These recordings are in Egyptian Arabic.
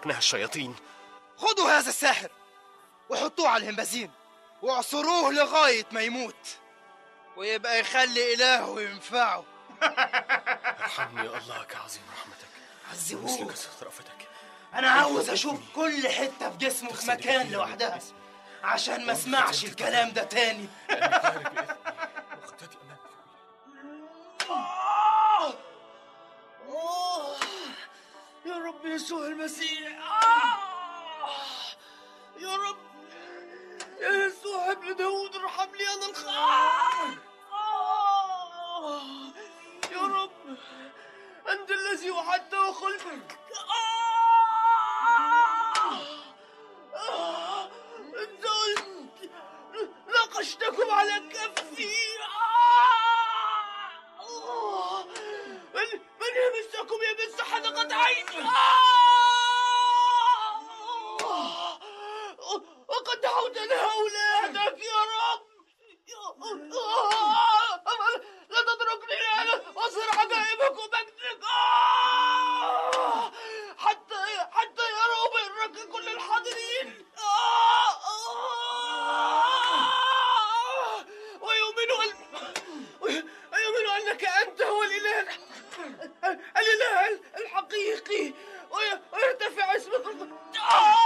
تركناها الشياطين خدوا هذا الساحر وحطوه على الهمبازين واعصروه لغاية ما يموت ويبقى يخلي إلهه ينفعه ارحمني يا الله كعظيم رحمتك مثل عذبوه كثرة رأفتك أنا عاوز أشوف كل حتة في جسمه في تغسل مكان بيدي لوحدها باسمي. عشان ما اسمعش الكلام ده تاني لأني خارج بإذني واقتدي أمامك آه! آه! يا رب يسوع المسيح آه! يا رب يا يسوع ابن داود ارحم لي انا الخاطئ آه! يا رب انت الذي وعدت وخلفك آه! آه! انت قلت ناقشتكم على كفي آه! من من يمسكم يمس حلقة عيني آه! وقد دعوتنا أولادك يا رب آه! لا تتركني أنا وأصير عجائبك ومجدك آه! حتى حتى يروا برك كل الحاضرين آه! آه! ويؤمنوا أن ويؤمنوا أنك أنت هو الإله الح- الإله الحقيقي وي- ويرتفع اسمك الق- آه!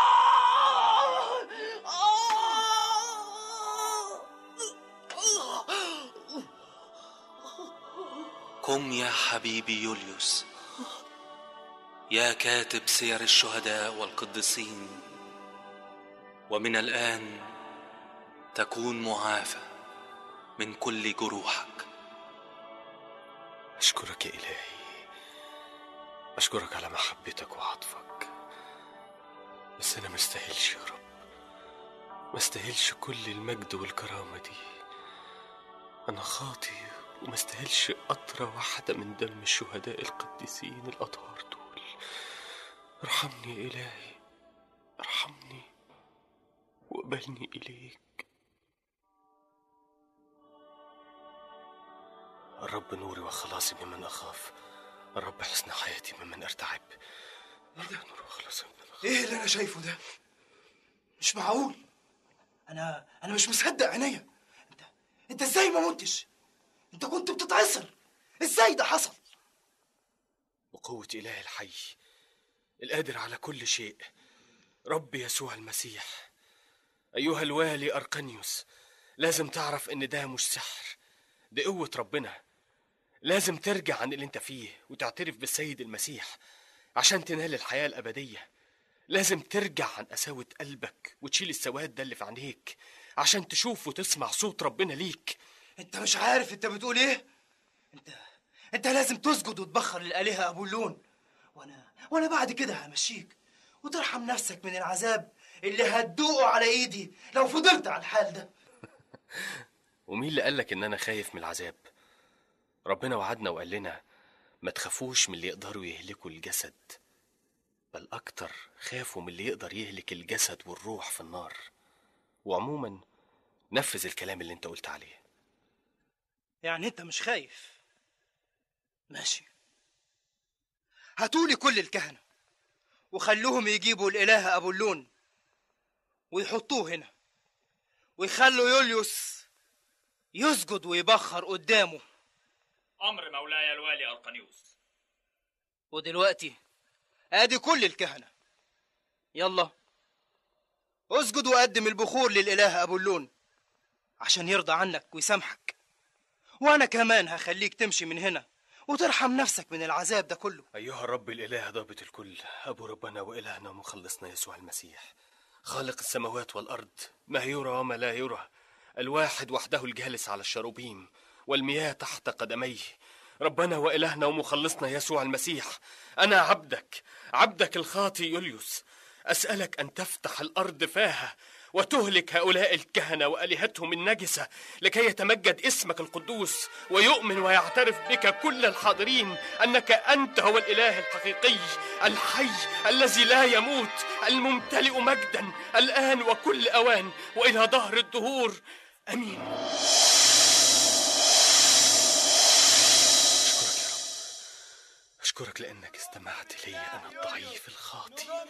آه! قم يا حبيبي يوليوس يا كاتب سير الشهداء والقديسين ومن الآن تكون معافى من كل جروحك أشكرك يا إلهي أشكرك على محبتك وعطفك بس أنا مستاهلش يا رب مستاهلش كل المجد والكرامة دي أنا خاطي ومستاهلش قطرة واحدة من دم الشهداء القديسين الأطهار دول ارحمني يا إلهي ارحمني وقبلني إليك الرب نوري وخلاصي ممن أخاف الرب حسن حياتي ممن أرتعب الرب نوري وخلاصي ممن أخاف ايه اللي انا شايفه ده مش معقول انا انا مش مصدق عينيا انت انت ازاي ما متش انت كنت بتتعصر ازاي ده حصل وقوة إله الحي القادر على كل شيء رب يسوع المسيح أيها الوالي أرقنيوس لازم تعرف إن ده مش سحر دي قوة ربنا لازم ترجع عن اللي انت فيه وتعترف بالسيد المسيح عشان تنال الحياة الأبدية لازم ترجع عن قساوة قلبك وتشيل السواد ده اللي في عينيك عشان تشوف وتسمع صوت ربنا ليك انت مش عارف انت بتقول ايه انت انت لازم تسجد وتبخر للالهه ابو اللون وانا وانا بعد كده همشيك وترحم نفسك من العذاب اللي هتدوقه على ايدي لو فضلت على الحال ده ومين اللي قالك إن أنا خايف من العذاب ربنا وعدنا وقال لنا ما تخافوش من اللي يقدروا يهلكوا الجسد بل أكتر خافوا من اللي يقدر يهلك الجسد والروح في النار وعموما نفذ الكلام اللي انت قلت عليه يعني انت مش خايف ماشي هاتولي كل الكهنة وخلوهم يجيبوا الإله أبو اللون ويحطوه هنا ويخلوا يوليوس يسجد ويبخر قدامه أمر مولاي الوالي أرقنيوس ودلوقتي ادي كل الكهنة يلا اسجد وقدم البخور للإله أبو اللون عشان يرضى عنك ويسامحك وأنا كمان هخليك تمشي من هنا وترحم نفسك من العذاب ده كله أيها الرب الإله ضابط الكل أبو ربنا وإلهنا ومخلصنا يسوع المسيح خالق السماوات والأرض ما يرى وما لا يرى الواحد وحده الجالس على الشروبيم والمياه تحت قدميه ربنا وإلهنا ومخلصنا يسوع المسيح أنا عبدك عبدك الخاطي يوليوس أسألك أن تفتح الأرض فاها وتهلك هؤلاء الكهنة وآلهتهم النجسة لكي يتمجد اسمك القدوس ويؤمن ويعترف بك كل الحاضرين أنك أنت هو الإله الحقيقي الحي الذي لا يموت الممتلئ مجدا الآن وكل أوان وإلى ظهر الدهور أمين أشكرك يا رب أشكرك لأنك استمعت لي أنا الضعيف الخاطئ